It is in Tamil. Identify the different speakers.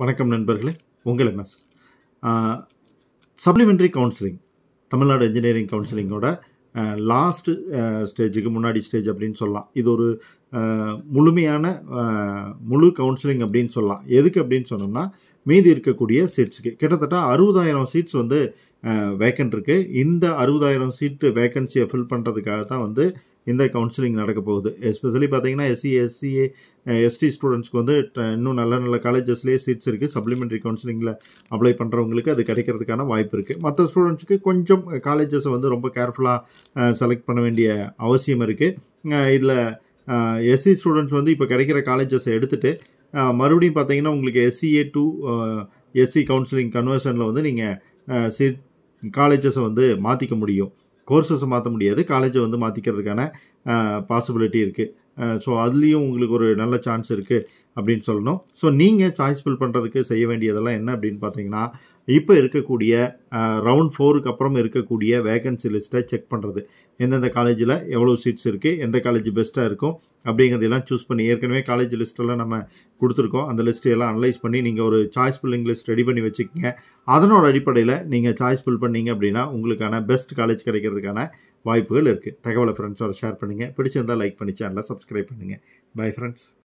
Speaker 1: வணக்கம் நண்பர்களே உங்கள் MS supplementary counselling Tamil Nadu engineering கவுன்சிலிங்கோட லாஸ்ட் ஸ்டேஜுக்கு முன்னாடி ஸ்டேஜ் அப்படின்னு சொல்லலாம் இது ஒரு அஹ், முழுமையான அஹ், முழு கவுன்சிலிங் அப்படின்னு சொல்லலாம் எதுக்கு அப்படின்னு சொன்னோம்னா மீதி இருக்கக்கூடிய சீட்ஸுக்கு கிட்டத்தட்ட அறுபதாயிரம் சீட்ஸ் வந்து வேக்கன்ட் இருக்குது இந்த அறுபதாயிரம் சீட்டு வேக்கன்சியை ஃபில் பண்ணுறதுக்காக தான் வந்து இந்த கவுன்சிலிங் நடக்க போகுது எஸ்பெஷலி பார்த்தீங்கன்னா எஸ்சி எஸ்சிஏ எஸ்டி ஸ்டூடெண்ட்ஸ்க்கு வந்து ட- இன்னும் நல்ல நல்ல காலேஜஸ்லேயே சீட்ஸ் இருக்குது சப்ளிமெண்ட்ரி கவுன்சிலிங்கில் அப்ளை பண்ணுறவங்களுக்கு அது கிடைக்கிறதுக்கான வாய்ப்பு இருக்குது மற்ற ஸ்டூடெண்ட்ஸ்க்கு கொஞ்சம் காலேஜஸை வந்து ரொம்ப கேர்ஃபுல்லாக செலக்ட் பண்ண வேண்டிய அவசியம் இருக்குது இதில் எஸ்சி ஸ்டூடெண்ட்ஸ் வந்து இப்போ கிடைக்கிற காலேஜஸை எடுத்துகிட்டு மறுபடியும் பார்த்தீங்கன்னா உங்களுக்கு எஸ்சிஏ டு எஸ்சி கவுன்சிலிங் கன்வர்ஷனில் வந்து நீங்கள் சீட் காலேஜஸை வந்து மாற்றிக்க முடியும் கோர்சஸை மாற்ற முடியாது காலேஜை வந்து மாற்றிக்கிறதுக்கான பாசிபிலிட்டி இருக்குது ஸோ அதுலேயும் உங்களுக்கு ஒரு நல்ல சான்ஸ் இருக்குது அப்படின்னு சொல்லணும் ஸோ நீங்கள் சாய்ஸ் ஃபில் பண்ணுறதுக்கு செய்ய வேண்டியதெல்லாம் என்ன அப்படின்னு பார்த்தீங்கன்னா இப்போ இருக்கக்கூடிய ரவுண்ட் ஃபோருக்கு அப்புறம் இருக்கக்கூடிய வேகன்சி லிஸ்ட்டை செக் பண்ணுறது எந்தெந்த காலேஜில் எவ்வளோ சீட்ஸ் இருக்குது எந்த காலேஜ் பெஸ்ட்டாக இருக்கும் அப்படிங்கிறதெல்லாம் சூஸ் பண்ணி ஏற்கனவே காலேஜ் லிஸ்ட்டெல்லாம் நம்ம கொடுத்துருக்கோம் அந்த லிஸ்ட்டு எல்லாம் அனலைஸ் பண்ணி நீங்கள் ஒரு சாய்ஸ் ஃபில்லிங் லிஸ்ட் ரெடி பண்ணி வச்சுக்கோங்க அதனோட அடிப்படையில் நீங்கள் சாய்ஸ் ஃபில் பண்ணீங்க அப்படின்னா உங்களுக்கான பெஸ்ட் காலேஜ் கிடைக்கிறதுக்கான வாய்ப்புகள் இருக்குது தகவலை ஃப்ரெண்ட்ஸோட ஷேர் பண்ணுங்கள் பிடிச்சிருந்தால் லைக் பண்ணி சேனலை சப்ஸ்கிரைப் பண்ணுங்கள் பை ஃப்ரெண்ட்ஸ்